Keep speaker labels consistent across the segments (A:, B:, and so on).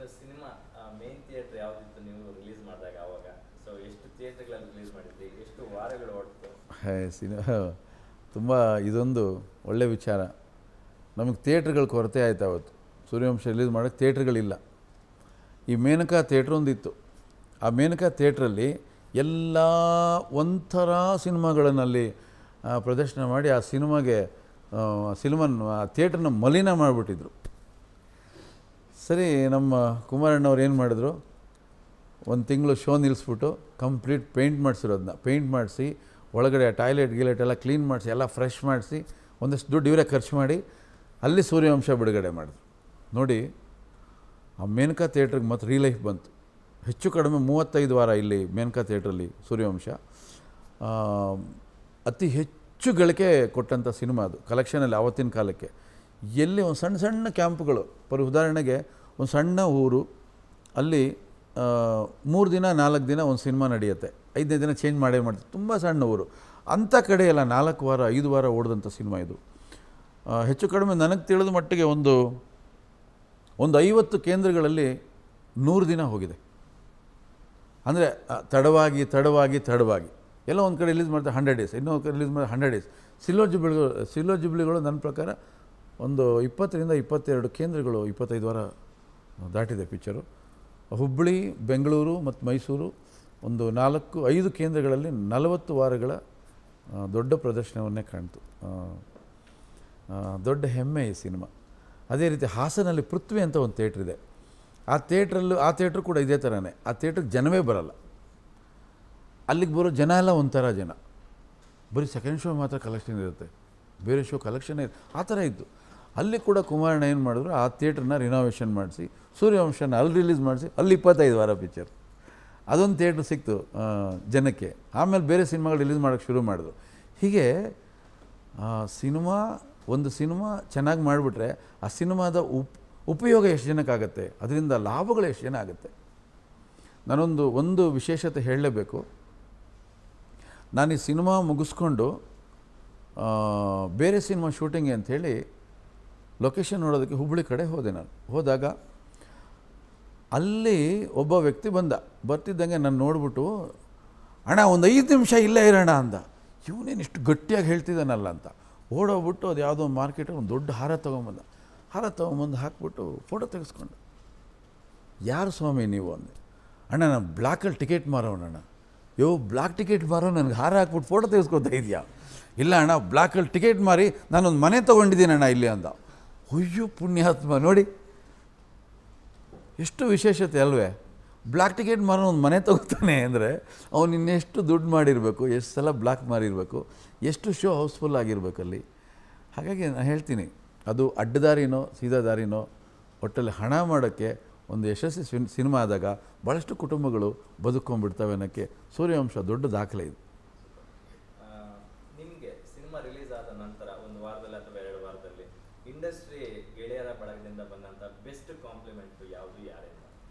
A: ಇನ್ನು cinema main theatre ಯಾವ್ದಿತ್ತು ನೀವು release ಮಾಡಿದಾಗ ಅವಾಗ ಸೊ ಎಷ್ಟು ಥಿಯೇಟರ್ಗಳಲ್ಲಿ ರಿಲೀಸ್ ಮಾಡಿದ್ರಿ ಎಷ್ಟು ವಾರಗಳು ಓಡ್ತು
B: ಹೇ ಸಿನಿಮಾ ತುಂಬ ಇದೊಂದು ಒಳ್ಳೆ ವಿಚಾರ ನಮಗೆ ಥಿಯೇಟ್ರ್ಗಳ ಕೊರತೆ ಆಯ್ತು ಅವತ್ತು ಸೂರ್ಯವಂಶ ರಿಲೀಸ್ ಮಾಡೋಕ್ಕೆ ಥಿಯೇಟ್ರ್ಗಳಿಲ್ಲ ಈ ಮೇನಕಾ ಥಿಯೇಟ್ರ್ ಒಂದಿತ್ತು ಆ ಮೇನಕಾ ಥಿಯೇಟ್ರಲ್ಲಿ ಎಲ್ಲ ಒಂಥರ ಸಿನಿಮಾಗಳನ್ನಲ್ಲಿ ಆ, ಪ್ರದರ್ಶನ ಮಾಡಿ ಆ ಸಿನಿಮಾಗೆ ಸಿನಿಮನ್ ಆ ಥಿಯೇಟ್ರನ್ನ ಮಲಿನ ಮಾಡಿಬಿಟ್ಟಿದ್ರು ಸರಿ ನಮ್ಮ ಕುಮಾರಣ್ಣವ್ರು ಏನು ಮಾಡಿದ್ರು ಒಂದು ತಿಂಗಳು ಶೋ ನಿಲ್ಲಿಸ್ಬಿಟ್ಟು ಕಂಪ್ಲೀಟ್ ಪೇಂಟ್ ಮಾಡಿಸಿರೋದನ್ನ ಪೇಂಟ್ ಮಾಡಿಸಿ ಒಳಗಡೆ ಟಾಯ್ಲೆಟ್ ಗಿಲೆಟ್ ಎಲ್ಲ ಕ್ಲೀನ್ ಮಾಡಿಸಿ ಎಲ್ಲ ಫ್ರೆಶ್ ಮಾಡಿಸಿ ಒಂದಷ್ಟು ದುಡ್ಡು ಇವರೇ ಖರ್ಚು ಮಾಡಿ ಅಲ್ಲಿ ಸೂರ್ಯವಂಶ ಬಿಡುಗಡೆ ಮಾಡಿದ್ರು ನೋಡಿ ಆ ಮೇನಕಾ ಥಿಯೇಟ್ರಿಗೆ ಮತ್ತೆ ರೀಲೈಫ್ ಬಂತು ಹೆಚ್ಚು ಕಡಿಮೆ ಮೂವತ್ತೈದು ವಾರ ಇಲ್ಲಿ ಮೇನಕಾ ಥಿಯೇಟ್ರಲ್ಲಿ ಸೂರ್ಯವಂಶ ಆ, ಅತಿ ಹೆಚ್ಚು ಗಳಿಕೆ ಕೊಟ್ಟಂಥ ಸಿನಿಮಾ ಅದು ಕಲೆಕ್ಷನಲ್ಲಿ ಆವತ್ತಿನ ಕಾಲಕ್ಕೆ ಎಲ್ಲಿ ಒಂದು ಸಣ್ಣ ಸಣ್ಣ ಕ್ಯಾಂಪ್ಗಳು ಪರ್ ಉದಾಹರಣೆಗೆ ಒಂದು ಸಣ್ಣ ಊರು ಅಲ್ಲಿ ಮೂರು ದಿನ ನಾಲ್ಕು ದಿನ ಒಂದು ಸಿನಿಮಾ ನಡೆಯುತ್ತೆ ಐದನೇ ದಿನ ಚೇಂಜ್ ಮಾಡೇ ಮಾಡ್ತಾರೆ ತುಂಬ ಸಣ್ಣ ಊರು ಅಂಥ ಕಡೆ ಎಲ್ಲ ನಾಲ್ಕು ವಾರ ಐದು ವಾರ ಓಡಿದಂಥ ಸಿನಿಮಾ ಇದು ಆ, ಹೆಚ್ಚು ಕಡಿಮೆ ನನಗೆ ತಿಳಿದ ಮಟ್ಟಿಗೆ ಒಂದು ಒಂದು ಐವತ್ತು ಕೇಂದ್ರಗಳಲ್ಲಿ ನೂರು ದಿನ ಹೋಗಿದೆ ಅಂದರೆ ತಡವಾಗಿ ತಡವಾಗಿ ತಡವಾಗಿ ಎಲ್ಲ ಒಂದು ಕಡೆ ರಿಲೀಸ್ ಮಾಡ್ತಾರೆ ಹಂಡ್ರೆಡ್ ಡೇಸ್ ಇನ್ನೊಂದು ಕಡೆ ರಿಲೀಸ್ ಮಾಡಿದ್ರೆ ಹಂಡ್ರೆಡ್ ಡೇಸ್ ಸಿಲ್ವರ್ ಜುಬ್ಲಿಗಳು ಸಿಲ್ವರ್ ಜುಬ್ಲಿಗಳು ನನ್ನ ಪ್ರಕಾರ ಒಂದು ಇಪ್ಪತ್ತರಿಂದ ಇಪ್ಪತ್ತೆರಡು ಕೇಂದ್ರಗಳು ಇಪ್ಪತ್ತೈದು ವಾರ ದಾಟಿದೆ ಪಿಕ್ಚರು ಹುಬ್ಬಳ್ಳಿ ಬೆಂಗಳೂರು ಮತ್ತು ಮೈಸೂರು ಒಂದು ನಾಲ್ಕು ಐದು ಕೇಂದ್ರಗಳಲ್ಲಿ ನಲವತ್ತು ವಾರಗಳ ಆ, ದೊಡ್ಡ ಪ್ರದರ್ಶನವನ್ನೇ ಕಾಣ್ತು ಆ, ಆ, ದೊಡ್ಡ ಹೆಮ್ಮೆ ಈ ಸಿನಿಮಾ ಅದೇ ರೀತಿ ಹಾಸನಲ್ಲಿ ಪೃಥ್ವಿ ಅಂತ ಒಂದು ಥಿಯೇಟ್ರ್ ಇದೆ ಆ ಥಿಯೇಟ್ರಲ್ಲೂ ಆ ಥಿಯೇಟ್ರ್ ಕೂಡ ಇದೇ ಥರನೇ ಆ ಥಿಯೇಟ್ರಿಗೆ ಜನವೇ ಬರಲ್ಲ ಅಲ್ಲಿಗೆ ಬರೋ ಜನ ಎಲ್ಲ ಒಂಥರ ಜನ ಬರೀ ಸೆಕೆಂಡ್ ಶೋ ಮಾತ್ರ ಕಲೆಕ್ಷನ್ ಇರುತ್ತೆ ಬೇರೆ ಶೋ ಕಲೆಕ್ಷನ್ ಆ ಥರ ಇತ್ತು ಅಲ್ಲಿ ಕೂಡ ಕುಮಾರಣ್ಣ ಏನು ಮಾಡಿದ್ರು ಆ ಥಿಯೇಟ್ರನ್ನ ರಿನೋವೇಷನ್ ಮಾಡಿಸಿ ಸೂರ್ಯವಂಶನ ಅಲ್ಲಿ ರಿಲೀಸ್ ಮಾಡಿಸಿ ಅಲ್ಲಿ ಇಪ್ಪತ್ತೈದು ವಾರ ಪಿಕ್ಚರ್ ಅದೊಂದು ಥಿಯೇಟ್ರ್ ಸಿಕ್ತು ಆ, ಜನಕ್ಕೆ ಆಮೇಲೆ ಬೇರೆ ಸಿನಿಮಾಗಳು ರಿಲೀಸ್ ಮಾಡೋಕ್ಕೆ ಶುರು ಮಾಡಿದ್ರು ಹೀಗೆ ಆ, ಸಿನಿಮಾ ಒಂದು ಸಿನಿಮಾ ಚೆನ್ನಾಗಿ ಮಾಡಿಬಿಟ್ರೆ ಆ ಸಿನಿಮಾದ ಉಪ್ ಉಪಯೋಗ ಎಷ್ಟು ಜನಕ್ಕಾಗತ್ತೆ ಅದರಿಂದ ಲಾಭಗಳು ಎಷ್ಟು ಜನ ಆಗುತ್ತೆ ನಾನೊಂದು ಒಂದು ವಿಶೇಷತೆ ಹೇಳಲೇಬೇಕು ನಾನು ಈ ಸಿನಿಮಾ ಮುಗಿಸ್ಕೊಂಡು ಆ, ಬೇರೆ ಸಿನಿಮಾ ಶೂಟಿಂಗ್ ಅಂಥೇಳಿ ಲೊಕೇಶನ್ ನೋಡೋದಕ್ಕೆ ಹುಬ್ಬಳ್ಳಿ ಕಡೆ ಹೋದೆ ನಾನು ಹೋದಾಗ ಅಲ್ಲಿ ಒಬ್ಬ ವ್ಯಕ್ತಿ ಬಂದ ಬರ್ತಿದ್ದಂಗೆ ನಾನು ನೋಡ್ಬಿಟ್ಟು ಅಣ್ಣ ಒಂದು ಐದು ನಿಮಿಷ ಇಲ್ಲೇ ಇರೋಣ ಅಂದ ಇವನೇನು ಇಷ್ಟು ಗಟ್ಟಿಯಾಗಿ ಹೇಳ್ತಿದ್ದಾನಲ್ಲ ಅಂತ ಓಡೋಗ್ಬಿಟ್ಟು ಅದು ಯಾವುದೋ ಮಾರ್ಕೆಟಲ್ಲಿ ಒಂದು ದೊಡ್ಡ ಹಾರ ತೊಗೊಂಬಂದ ಹಾರ ತೊಗೊಂಬಂದು ಹಾಕ್ಬಿಟ್ಟು ಫೋಟೋ ತೆಗೆಸ್ಕೊಂಡ ಯಾರು ಸ್ವಾಮಿ ನೀವು ಅಂದೆ ಅಣ್ಣ ನಾನು ಬ್ಲ್ಯಾಕಲ್ಲಿ ಟಿಕೆಟ್ ಮಾರೋಣ ಯೋ ಬ್ಲ್ಯಾಕ್ ಟಿಕೆಟ್ ಮಾರೋ ನನಗೆ ಹಾರ ಹಾಕ್ಬಿಟ್ಟು ಫೋಟೋ ತೆಗೆಸ್ಕೊತಾ ಇದೆಯಾ ಇಲ್ಲ ಅಣ್ಣ ಬ್ಲ್ಯಾಕಲ್ಲಿ ಟಿಕೆಟ್ ಮಾರಿ ನಾನೊಂದು ಮನೆ ತೊಗೊಂಡಿದ್ದೀನಿ ಅಣ್ಣ ಇಲ್ಲಿ ಅಂದ ಅಯ್ಯೋ ಪುಣ್ಯಾತ್ಮ ನೋಡಿ ಎಷ್ಟು ವಿಶೇಷತೆ ಅಲ್ವೇ ಬ್ಲ್ಯಾಕ್ ಟಿಕೆಟ್ ಮಾರೋ ಒಂದು ಮನೆ ತಗೋತಾನೆ ಅಂದರೆ ಅವನು ಇನ್ನೆಷ್ಟು ದುಡ್ಡು ಮಾಡಿರಬೇಕು ಎಷ್ಟು ಸಲ ಬ್ಲ್ಯಾಕ್ ಮಾರಿರಬೇಕು ಎಷ್ಟು ಶೋ ಹೌಸ್ಫುಲ್ ಆಗಿರಬೇಕಲ್ಲಿ ಹಾಗಾಗಿ ನಾನು ಹೇಳ್ತೀನಿ ಅದು ಅಡ್ಡದಾರಿನೋ ಸೀದಾ ದಾರಿನೋ ಒಟ್ಟಲ್ಲಿ ಹಣ ಮಾಡೋಕ್ಕೆ ಒಂದು ಯಶಸ್ವಿ ಸಿನ್- ಸಿನಿಮಾ ಆದಾಗ ಭಾಳಷ್ಟು ಕುಟುಂಬಗಳು ಬದುಕೊಂಡ್ಬಿಡ್ತವೆ ಅನ್ನೋಕ್ಕೆ ಸೂರ್ಯವಂಶ ದೊಡ್ಡ ದಾಖಲೆ ಇದು
A: ನಿಮಗೆ ಸಿನಿಮಾ ರಿಲೀಸ್ ಆದ ನಂತರ ಒಂದು ವಾರದಲ್ಲಿ ಅಥವಾ ಎರಡು ವಾರದಲ್ಲಿ ಇಂಡಸ್ಟ್ರಿ ಗೆಳೆಯರ ಬಳಗದಿಂದ ಬಂದಂಥ ಬೆಸ್ಟ್ ಕಾಂಪ್ಲಿಮೆಂಟ್ ಯಾವುದು ಯಾರಿಂದ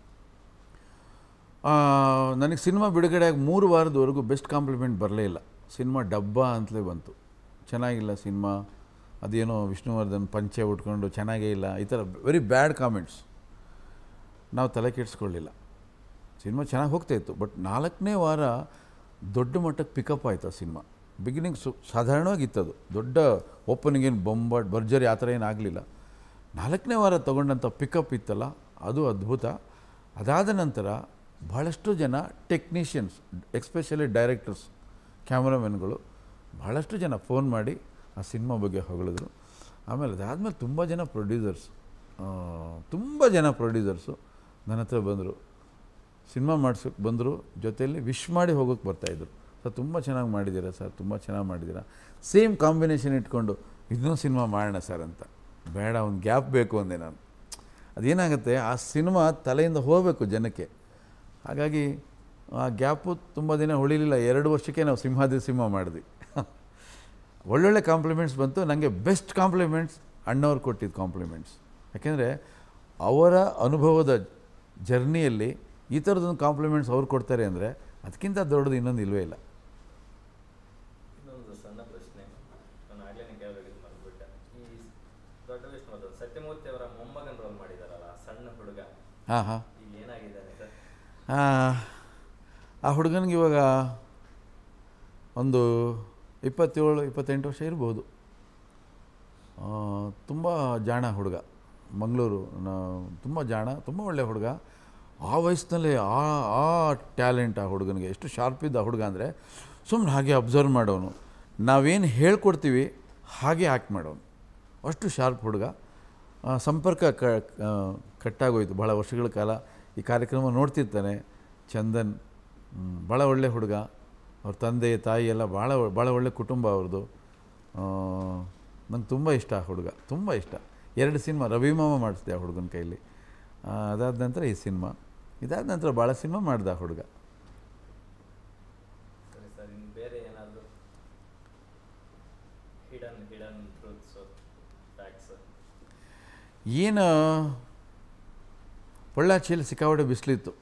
B: ಆ, ನನಗೆ ಸಿನಿಮಾ ಬಿಡುಗಡೆಯಾಗಿ ಮೂರು ವಾರದವರೆಗೂ ಬೆಸ್ಟ್ ಕಾಂಪ್ಲಿಮೆಂಟ್ ಬರಲೇ ಇಲ್ಲ ಸಿನಿಮಾ ಡಬ್ಬ ಅಂತಲೇ ಬಂತು ಚೆನ್ನಾಗಿಲ್ಲ ಸಿನಿಮಾ ಅದೇನೋ ವಿಷ್ಣುವರ್ಧನ್ ಪಂಚೆ ಉಟ್ಕೊಂಡು ಚೆನ್ನಾಗೇ ಇಲ್ಲ ಈ ಥರ ವೆರಿ ಬ್ಯಾಡ್ ಕಾಮೆಂಟ್ಸ್ ನಾವು ತಲೆ ಕೆಡಿಸ್ಕೊಳ್ಳಿಲ್ಲ ಸಿನಿಮಾ ಚೆನ್ನಾಗಿ ಹೋಗ್ತಾ ಇತ್ತು ಬಟ್ ನಾಲ್ಕನೇ ವಾರ ದೊಡ್ಡ ಮಟ್ಟಕ್ಕೆ ಪಿಕಪ್ ಆಯಿತು ಆ ಸಿನಿಮಾ ಬಿಗಿನಿಂಗ್ ಸು ಸಾಧಾರಣವಾಗಿತ್ತದು ದೊಡ್ಡ ಓಪನಿಂಗ್ ಏನು ಬೊಂಬಾಟ್ ಭರ್ಜರಿ ಆ ಥರ ಏನು ಆಗಲಿಲ್ಲ ನಾಲ್ಕನೇ ವಾರ ತೊಗೊಂಡಂಥ ಪಿಕಪ್ ಇತ್ತಲ್ಲ ಅದು ಅದ್ಭುತ ಅದಾದ ನಂತರ ಭಾಳಷ್ಟು ಜನ ಟೆಕ್ನಿಷಿಯನ್ಸ್ ಎಕ್ಸ್ಪೆಷಲಿ ಡೈರೆಕ್ಟರ್ಸ್ ಕ್ಯಾಮ್ರಾಮನ್ಗಳು ಭಾಳಷ್ಟು ಜನ ಫೋನ್ ಮಾಡಿ ಆ ಸಿನಿಮಾ ಬಗ್ಗೆ ಹೊಗಳಿದ್ರು ಆಮೇಲೆ ಅದಾದಮೇಲೆ ತುಂಬ ಜನ ಪ್ರೊಡ್ಯೂಸರ್ಸ್ ತುಂಬ ಜನ ಪ್ರೊಡ್ಯೂಸರ್ಸು ನನ್ನ ಹತ್ರ ಬಂದರು ಸಿನಿಮಾ ಮಾಡ್ಸೋಕ್ಕೆ ಬಂದರು ಜೊತೆಯಲ್ಲಿ ವಿಶ್ ಮಾಡಿ ಹೋಗೋಕ್ಕೆ ಬರ್ತಾಯಿದ್ರು ಸರ್ ತುಂಬ ಚೆನ್ನಾಗಿ ಮಾಡಿದ್ದೀರಾ ಸರ್ ತುಂಬ ಚೆನ್ನಾಗಿ ಮಾಡಿದ್ದೀರಾ ಸೇಮ್ ಕಾಂಬಿನೇಷನ್ ಇಟ್ಕೊಂಡು ಇನ್ನೂ ಸಿನಿಮಾ ಮಾಡೋಣ ಸರ್ ಅಂತ ಬೇಡ ಒಂದು ಗ್ಯಾಪ್ ಬೇಕು ಅಂದೆ ನಾನು ಅದೇನಾಗುತ್ತೆ ಆ ಸಿನಿಮಾ ತಲೆಯಿಂದ ಹೋಗಬೇಕು ಜನಕ್ಕೆ ಹಾಗಾಗಿ ಆ ಗ್ಯಾಪು ತುಂಬ ದಿನ ಉಳಿಲಿಲ್ಲ ಎರಡು ವರ್ಷಕ್ಕೆ ನಾವು ಸಿಂಹಾದ್ರಿ ಸಿನಿಮಾ ಮಾಡಿದ್ವಿ ಒಳ್ಳೊಳ್ಳೆ ಕಾಂಪ್ಲಿಮೆಂಟ್ಸ್ ಬಂತು ನನಗೆ ಬೆಸ್ಟ್ ಕಾಂಪ್ಲಿಮೆಂಟ್ಸ್ ಅಣ್ಣವ್ರು ಕೊಟ್ಟಿದ್ದು ಕಾಂಪ್ಲಿಮೆಂಟ್ಸ್ ಯಾಕೆಂದರೆ ಅವರ ಅನುಭವದ ಜರ್ನಿಯಲ್ಲಿ ಈ ಥರದೊಂದು ಕಾಂಪ್ಲಿಮೆಂಟ್ಸ್ ಅವ್ರು ಕೊಡ್ತಾರೆ ಅಂದರೆ ಅದಕ್ಕಿಂತ ದೊಡ್ಡದು ಇನ್ನೊಂದು ಇಲ್ಲವೇ ಇಲ್ಲ
A: ಇನ್ನೊಂದು ಸಣ್ಣ ಪ್ರಶ್ನೆ ನಾನು ಆಗ್ಲೇ ಕೇಳಬೇಕಿದ್ದು ಮರ್ಬಿಟ್ಟೆ ಈ ದೊಡ್ಡ ವಿಷ್ಣುವರ್ಧನ್ ಸತ್ಯಮೂರ್ತಿ ಅವರ ಮೊಮ್ಮಗನ ರೋಲ್ ಮಾಡಿದಾರಲ್ಲ ಆ ಸಣ್ಣ ಹುಡುಗ
B: ಹಾಂ ಹಾಂ
A: ಈಗ ಏನಾಗಿದ್ದಾನೆ ಸರ್
B: ಆ ಹುಡುಗನಿಗೆ ಇವಾಗ ಒಂದು ಇಪ್ಪತ್ತೇಳು ಇಪ್ಪತ್ತೆಂಟು ವರ್ಷ ಇರ್ಬೋದು ತುಂಬ ಜಾಣ ಹುಡುಗ ಮಂಗಳೂರು ತುಂಬ ಜಾಣ ತುಂಬ ಒಳ್ಳೆಯ ಹುಡುಗ ಆ ವಯಸ್ಸಿನಲ್ಲೇ ಆ ಆ ಟ್ಯಾಲೆಂಟ್ ಆ ಹುಡುಗನಿಗೆ ಎಷ್ಟು ಶಾರ್ಪ್ ಇದ್ದ ಆ ಹುಡುಗ ಅಂದರೆ ಸುಮ್ಮನೆ ಹಾಗೆ ಅಬ್ಸರ್ವ್ ಮಾಡೋನು ನಾವೇನು ಹೇಳ್ಕೊಡ್ತೀವಿ ಹಾಗೆ ಆ್ಯಕ್ಟ್ ಮಾಡೋನು ಅಷ್ಟು ಶಾರ್ಪ್ ಹುಡುಗ ಆ, ಸಂಪರ್ಕ ಕ ಆ, ಕಟ್ಟಾಗೋಯ್ತು ಭಾಳ ವರ್ಷಗಳ ಕಾಲ ಈ ಕಾರ್ಯಕ್ರಮ ನೋಡ್ತಿರ್ತಾನೆ ಚಂದನ್ ಹ್ಮ್, ಭಾಳ ಒಳ್ಳೆ ಹುಡುಗ ಅವ್ರ ತಂದೆ ತಾಯಿ ಎಲ್ಲ ಭಾಳ ಒ- ಭಾಳ ಒಳ್ಳೆ ಕುಟುಂಬ ಅವ್ರದ್ದು ನಂಗೆ ತುಂಬ ಇಷ್ಟ ಆ ಹುಡುಗ ತುಂಬ ಇಷ್ಟ ಎರಡು ಸಿನಿಮಾ ರವಿಮಾಮ ಮಾಡಿಸ್ದೆ ಆ ಹುಡುಗನ ಕೈಲಿ ಆ, ಅದಾದ ನಂತರ ಈ ಸಿನಿಮಾ ಇದಾದ ನಂತರ ಭಾಳ ಸಿನಿಮಾ ಮಾಡ್ದೆ ಆ ಹುಡುಗ
A: ಸರಿ ಸರ್ ಇನ್ನು ಬೇರೆ ಏನಾದರೂ ಹಿಡನ್ ಹಿಡನ್ ಟ್ರೂತ್ಸ್ ಫ್ಯಾಕ್ಟ್ಸ್
B: ಏನು ಪೊಳ್ಳಾಚಿಯಲ್ಲಿ ಸಿಕ್ಕಾಪಟ್ಟೆ ಬಿಸಿಲಿತ್ತು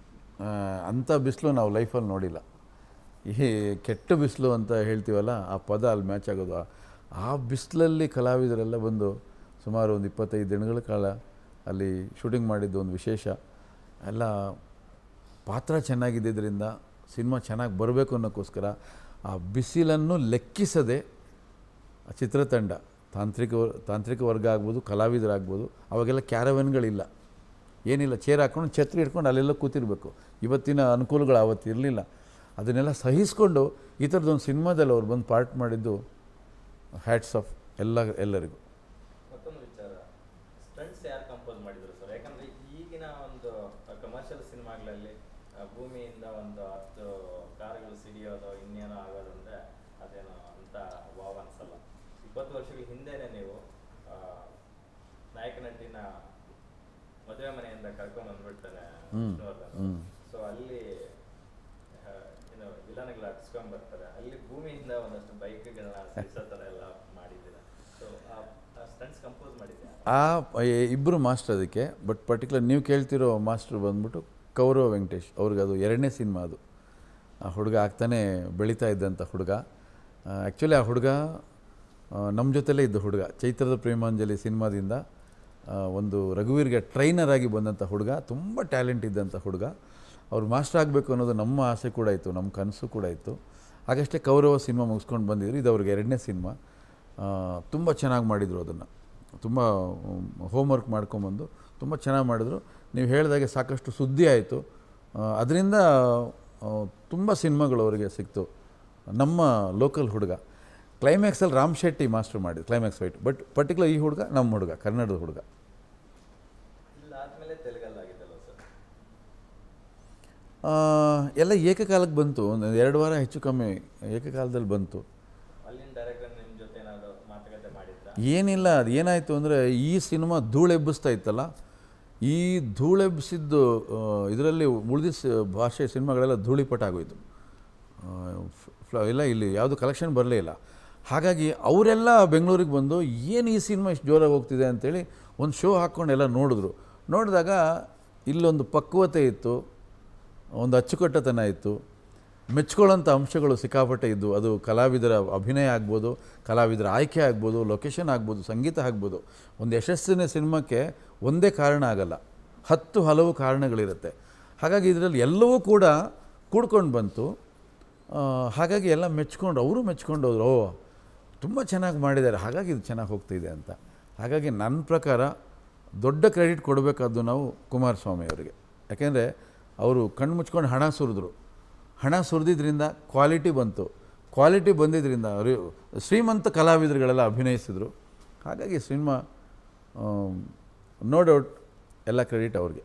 B: ಅಂಥ ಬಿಸಿಲು ನಾವು ಲೈಫಲ್ಲಿ ನೋಡಿಲ್ಲ ಈ ಕೆಟ್ಟ ಬಿಸಿಲು ಅಂತ ಹೇಳ್ತೀವಲ್ಲ ಆ ಪದ ಅಲ್ಲಿ ಮ್ಯಾಚ್ ಆಗೋದು ಆ- ಆ ಬಿಸಿಲಲ್ಲಿ ಕಲಾವಿದರೆಲ್ಲ ಬಂದು ಸುಮಾರು ಒಂದು ಇಪ್ಪತ್ತೈದು ದಿನಗಳ ಕಾಲ ಅಲ್ಲಿ ಶೂಟಿಂಗ್ ಮಾಡಿದ್ದು ಒಂದು ವಿಶೇಷ ಎಲ್ಲ ಪಾತ್ರ ಚೆನ್ನಾಗಿದ್ದರಿಂದ ಸಿನಿಮಾ ಚೆನ್ನಾಗಿ ಬರಬೇಕು ಅನ್ನೋಕ್ಕೋಸ್ಕರ ಆ ಬಿಸಿಲನ್ನು ಲೆಕ್ಕಿಸದೆ ಆ ಚಿತ್ರತಂಡ ತಾಂತ್ರಿಕ ವರ್- ತಾಂತ್ರಿಕ ವರ್ಗ ಆಗ್ಬೋದು ಕಲಾವಿದರಾಗ್ಬೋದು ಅವಾಗೆಲ್ಲ ಕ್ಯಾರವನ್ಗಳಿಲ್ಲ ಏನಿಲ್ಲ ಚೇರ್ ಹಾಕ್ಕೊಂಡು ಛತ್ರಿ ಹಿಡ್ಕೊಂಡು ಅಲ್ಲೆಲ್ಲ ಕೂತಿರ್ಬೇಕು ಇವತ್ತಿನ ಅನುಕೂಲಗಳು ಆವತ್ತು ಇರಲಿಲ್ಲ ಅದನ್ನೆಲ್ಲ ಸಹಿಸ್ಕೊಂಡು ಈ ಥರದೊಂದು ಸಿನಿಮಾದಲ್ಲಿ ಅವ್ರು ಬಂದು ಪಾರ್ಟ್ ಮಾಡಿದ್ದು ಹ್ಯಾಟ್ಸ್ ಆಫ್ ಎಲ್ಲ ಎಲ್ಲರಿಗೂ
A: ಮತ್ತೊಂದು ವಿಚಾರ ಸ್ಟಂಟ್ಸ್ ಯಾರು ಕಂಪೋಸ್ ಮಾಡಿದ್ರು ಸರ್ ಯಾಕಂದ್ರೆ ಈಗಿನ ಒಂದು ಕಮರ್ಷಿಯಲ್ ಸಿನಿಮಾಗಳಲ್ಲಿ ಭೂಮಿಯಿಂದ ಒಂದು ಹತ್ತು ಕಾರುಗಳು ಸಿಡಿಯೋದು ಇನ್ನೇನೋ ಆಗೋದಂದ್ರೆ ಅದೇನೋ ಅಂತ ವಾವ್ ಅನ್ಸಲ್ಲ ಇಪ್ಪತ್ತು ವರ್ಷಗಳ ಹಿಂದೆನೆ ನೀವು ಆ, ನಾಯಕ ನಟಿನ ಮದುವೆ ಮನೆಯಿಂದ ಕರ್ಕೊಂಡ್ ಬಂದ್ಬಿಡ್ತಾನೆ
B: ಹ್ಮ್.
A: ವಿಷ್ಣುವರ್ಧನ್
B: ಹ್ಮ್.
A: ಸೊ ಅಲ್ಲಿ ಆ, ಏನು ವಿಲನ್ಗಳು ಹಟ್ಸ್ಕೊಂಡ್ ಬರ್ತಾರೆ ಅಲ್ಲಿ ಭೂಮಿಯಿಂದ ಒಂದಷ್ಟು ಬೈಕ್ಗಳನ್ನ ಸಿಡಿಸೋ ಥರ ಎಲ್ಲ ಮಾಡಿದ್ದೀರಾ ಸೊ ಆ ಸ್ಟಂಟ್ಸ್ ಕಂಪೋಸ್ ಮಾಡಿದ್ಯಾ
B: ಆ ಇಬ್ಬರು ಮಾಸ್ಟರ್ ಅದಕ್ಕೆ ಬಟ್ ಪರ್ಟಿಕ್ಯುಲರ್ ನೀವು ಕೇಳ್ತಿರೋ ಮಾಸ್ಟರ್ ಬಂದ್ಬಿಟ್ಟು ಕೌರವ ವೆಂಕಟೇಶ್ ಅವ್ರಿಗೆ ಅದು ಎರಡನೇ ಸಿನಿಮಾ ಅದು ಆ ಹುಡುಗ ಆಗ್ತಾನೆ ಬೆಳೀತಾ ಇದ್ದಂಥ ಹುಡುಗ ಆ್ಯಕ್ಚುಲಿ ಆ ಹುಡುಗ ನಮ್ಮ ಜೊತೆಲೇ ಇದ್ದ ಹುಡುಗ ಚೈತ್ರದ ಪ್ರೇಮಾಂಜಲಿ ಸಿನಿಮಾದಿಂದ ಆ, ಒಂದು ರಘುವೀರ್ಗೆ ಟ್ರೈನರ್ ಆಗಿ ಬಂದಂಥ ಹುಡುಗ ತುಂಬ ಟ್ಯಾಲೆಂಟ್ ಇದ್ದಂಥ ಹುಡುಗ ಅವ್ರು ಮಾಸ್ಟರ್ ಆಗಬೇಕು ಅನ್ನೋದು ನಮ್ಮ ಆಸೆ ಕೂಡ ಇತ್ತು ನಮ್ಮ ಕನಸು ಕೂಡ ಇತ್ತು ಹಾಗಷ್ಟೇ ಕೌರವ ಸಿನಿಮಾ ಮುಗಿಸ್ಕೊಂಡು ಬಂದಿದ್ರು ಇದು ಅವ್ರಿಗೆ ಎರಡನೇ ಸಿನಿಮಾ ತುಂಬ ಚೆನ್ನಾಗಿ ಮಾಡಿದರು ಅದನ್ನು ತುಂಬ ಹೋಮ್ವರ್ಕ್ ಮಾಡ್ಕೊಂಬಂದು ತುಂಬ ಚೆನ್ನಾಗಿ ಮಾಡಿದ್ರು ನೀವು ಹೇಳಿದಾಗೆ ಸಾಕಷ್ಟು ಸುದ್ದಿ ಆಯಿತು ಅದರಿಂದ ತುಂಬ ಸಿನಿಮಾಗಳು ಅವರಿಗೆ ಸಿಕ್ತು ನಮ್ಮ ಲೋಕಲ್ ಹುಡುಗ ಕ್ಲೈಮ್ಯಾಕ್ಸಲ್ಲಿ ರಾಮ್ ಶೆಟ್ಟಿ ಮಾಸ್ಟರ್ ಮಾಡಿದ್ದು ಕ್ಲೈಮ್ಯಾಕ್ಸ್ ಫೈಟ್ ಬಟ್ ಪರ್ಟಿಕ್ಯುಲರ್ ಈ ಹುಡುಗ ನಮ್ಮ ಹುಡುಗ ಕನ್ನಡದ ಹುಡುಗ
A: ಇಲ್ಲಾದ್ಮೇಲೆ ತೆಲುಗಲ್ಲಾಗಿದ್ದಲ್ಲ ಸರ್
B: ಆ, ಎಲ್ಲ ಏಕಕಾಲಕ್ಕೆ ಬಂತು ಒಂದು ಎರಡು ವಾರ ಹೆಚ್ಚು ಕಮ್ಮಿ ಏಕಕಾಲದಲ್ಲಿ ಬಂತು
A: ಅಲ್ಲಿನ ಡೈರೆಕ್ಟರ್ ನಿಮ್ಮ ಜೊತೆ ಏನಾದ್ರು ಮಾತುಕತೆ ಮಾಡಿದ್ರಾ
B: ಏನಿಲ್ಲ ಅದು ಏನಾಯಿತು ಅಂದರೆ ಈ ಸಿನಿಮಾ ಧೂಳೆಬ್ಬಿಸ್ತಾ ಇತ್ತಲ್ಲ ಈ ಧೂಳೆಬ್ಬಿಸಿದ್ದು ಇದರಲ್ಲಿ ಉಳಿದ ಭಾಷೆ ಸಿನಿಮಾಗಳೆಲ್ಲ ಧೂಳಿಪಟ ಆಗೋಯ್ತು ಆ, ಫ್- ಫ್ಲ- ಇಲ್ಲ ಇಲ್ಲಿ ಯಾವುದು ಕಲೆಕ್ಷನ್ ಬರಲೇ ಇಲ್ಲ ಹಾಗಾಗಿ ಅವರೆಲ್ಲ ಬೆಂಗಳೂರಿಗೆ ಬಂದು ಏನು ಈ ಸಿನಿಮಾ ಇಷ್ಟು ಜೋರಾಗಿ ಹೋಗ್ತಿದೆ ಅಂತೇಳಿ ಒಂದು ಶೋ ಹಾಕ್ಕೊಂಡು ಎಲ್ಲ ನೋಡಿದ್ರು ನೋಡಿದಾಗ ಇಲ್ಲೊಂದು ಪಕ್ವತೆ ಇತ್ತು ಒಂದು ಅಚ್ಚುಕಟ್ಟತನ ಇತ್ತು ಮೆಚ್ಕೊಳ್ಳೋಂಥ ಅಂಶಗಳು ಸಿಕ್ಕಾಪಟ್ಟೆ ಇದ್ದು ಅದು ಕಲಾವಿದರ ಅಭಿನಯ ಆಗ್ಬೋದು ಕಲಾವಿದರ ಆಯ್ಕೆ ಆಗ್ಬೋದು ಲೊಕೇಶನ್ ಆಗ್ಬೋದು ಸಂಗೀತ ಆಗ್ಬೋದು ಒಂದು ಯಶಸ್ಸಿನ ಸಿನಿಮಾಕ್ಕೆ ಒಂದೇ ಕಾರಣ ಆಗಲ್ಲ ಹತ್ತು ಹಲವು ಕಾರಣಗಳಿರುತ್ತೆ ಹಾಗಾಗಿ ಇದರಲ್ಲಿ ಎಲ್ಲವೂ ಕೂಡ ಕೂಡ್ಕೊಂಡು ಬಂತು ಆ, ಹಾಗಾಗಿ ಎಲ್ಲ ಮೆಚ್ಕೊಂಡು ಅವರು ಮೆಚ್ಕೊಂಡು ಹೋದ್ರು ಓ ತುಂಬ ಚೆನ್ನಾಗಿ ಮಾಡಿದ್ದಾರೆ ಹಾಗಾಗಿ ಇದು ಚೆನ್ನಾಗಿ ಹೋಗ್ತಿದೆ ಅಂತ ಹಾಗಾಗಿ ನನ್ನ ಪ್ರಕಾರ ದೊಡ್ಡ ಕ್ರೆಡಿಟ್ ಕೊಡಬೇಕಾದ್ದು ನಾವು ಕುಮಾರಸ್ವಾಮಿ ಅವರಿಗೆ ಯಾಕೆಂದರೆ ಅವರು ಕಣ್ಣು ಮುಚ್ಕೊಂಡು ಹಣ ಸುರಿದ್ರು ಹಣ ಸುರಿದಿದ್ರಿಂದ ಕ್ವಾಲಿಟಿ ಬಂತು ಕ್ವಾಲಿಟಿ ಬಂದಿದ್ದರಿಂದ ಅವರು ಶ್ರೀಮಂತ ಕಲಾವಿದರುಗಳೆಲ್ಲ ಅಭಿನಯಿಸಿದರು ಹಾಗಾಗಿ ಸಿನಿಮಾ ನೋ ಡೌಟ್ ಎಲ್ಲ ಕ್ರೆಡಿಟ್ ಅವ್ರಿಗೆ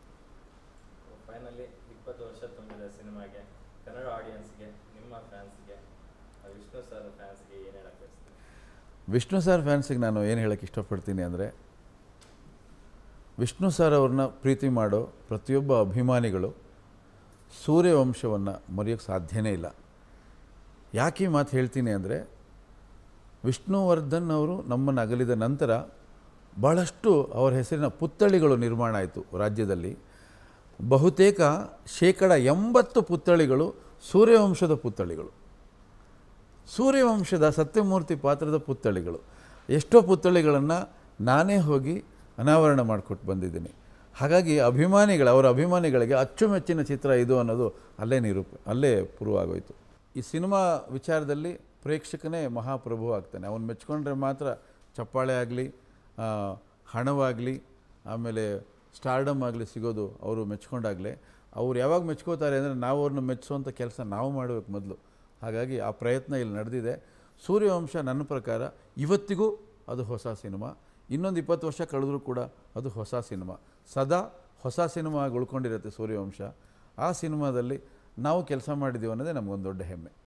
A: ಫೈನಲಿ ಇಪ್ಪತ್ತು ವರ್ಷ ತುಂಬಿದ ಸಿನಿಮಾಗೆ ಕನ್ನಡ ಆಡಿಯನ್ಸ್ಗೆ ನಿಮ್ಮ ಫ್ಯಾನ್ಸ್ಗೆ ವಿಷ್ಣು ಸರ್ ಫ್ಯಾನ್ಸ್ಗೆ ಏನು ಹೇಳಕ್ ಬಯಸ್ತೀರಿ
B: ವಿಷ್ಣು ಸರ್ ಫ್ಯಾನ್ಸಿಗೆ ನಾನು ಏನು ಹೇಳೋಕ್ಕೆ ಇಷ್ಟಪಡ್ತೀನಿ ಅಂದರೆ ವಿಷ್ಣು ಸರ್ ಅವ್ರನ್ನ ಪ್ರೀತಿ ಮಾಡೋ ಪ್ರತಿಯೊಬ್ಬ ಅಭಿಮಾನಿಗಳು ಸೂರ್ಯವಂಶವನ್ನು ಮರೆಯೋಕ್ಕೆ ಸಾಧ್ಯನೇ ಇಲ್ಲ ಯಾಕೆ ಈ ಮಾತು ಹೇಳ್ತೀನಿ ಅಂದರೆ ವಿಷ್ಣುವರ್ಧನ್ ಅವರು ನಮ್ಮನ್ನು ಅಗಲಿದ ನಂತರ ಭಾಳಷ್ಟು ಅವರ ಹೆಸರಿನ ಪುತ್ಥಳಿಗಳು ನಿರ್ಮಾಣ ಆಯಿತು ರಾಜ್ಯದಲ್ಲಿ ಬಹುತೇಕ ಶೇಕಡ ಎಂಬತ್ತು ಪುತ್ಥಳಿಗಳು ಸೂರ್ಯವಂಶದ ಪುತ್ಥಳಿಗಳು ಸೂರ್ಯವಂಶದ ಸತ್ಯಮೂರ್ತಿ ಪಾತ್ರದ ಪುತ್ಥಳಿಗಳು ಎಷ್ಟೋ ಪುತ್ಥಳಿಗಳನ್ನು ನಾನೇ ಹೋಗಿ ಅನಾವರಣ ಮಾಡಿಕೊಟ್ಟು ಬಂದಿದ್ದೀನಿ ಹಾಗಾಗಿ ಅಭಿಮಾನಿಗಳು ಅವರ ಅಭಿಮಾನಿಗಳಿಗೆ ಅಚ್ಚುಮೆಚ್ಚಿನ ಚಿತ್ರ ಇದು ಅನ್ನೋದು ಅಲ್ಲೇ ನಿರೂಪ ಅಲ್ಲೇ ಪ್ರೂವ್ ಆಗೋಯ್ತು ಈ ಸಿನಿಮಾ ವಿಚಾರದಲ್ಲಿ ಪ್ರೇಕ್ಷಕನೇ ಮಹಾಪ್ರಭು ಆಗ್ತಾನೆ ಅವನು ಮೆಚ್ಕೊಂಡ್ರೆ ಮಾತ್ರ ಚಪ್ಪಾಳೆ ಆಗಲಿ ಹಣವಾಗಲಿ ಆಮೇಲೆ ಸ್ಟಾರ್ಡಮ್ ಆಗಲಿ ಸಿಗೋದು ಅವರು ಮೆಚ್ಕೊಂಡಾಗಲೇ ಅವ್ರು ಯಾವಾಗ ಮೆಚ್ಕೋತಾರೆ ಅಂದರೆ ನಾವು ಅವ್ರನ್ನ ಮೆಚ್ಚಿಸೋಂಥ ಕೆಲಸ ನಾವು ಮಾಡಬೇಕು ಮೊದಲು ಹಾಗಾಗಿ ಆ ಪ್ರಯತ್ನ ಇಲ್ಲಿ ನಡೆದಿದೆ ಸೂರ್ಯವಂಶ ನನ್ನ ಪ್ರಕಾರ ಇವತ್ತಿಗೂ ಅದು ಹೊಸ ಸಿನಿಮಾ ಇನ್ನೊಂದು ಇಪ್ಪತ್ತು ವರ್ಷ ಕಳೆದರೂ ಕೂಡ ಅದು ಹೊಸ ಸಿನಿಮಾ ಸದಾ ಹೊಸ ಸಿನಿಮಾ ಆಗಿ ಉಳ್ಕೊಂಡಿರುತ್ತೆ ಸೂರ್ಯವಂಶ ಆ ಸಿನಿಮಾದಲ್ಲಿ ನಾವು ಕೆಲಸ ಮಾಡಿದ್ದೀವಿ ಅನ್ನೋದೇ ನಮಗೊಂದು ದೊಡ್ಡ ಹೆಮ್ಮೆ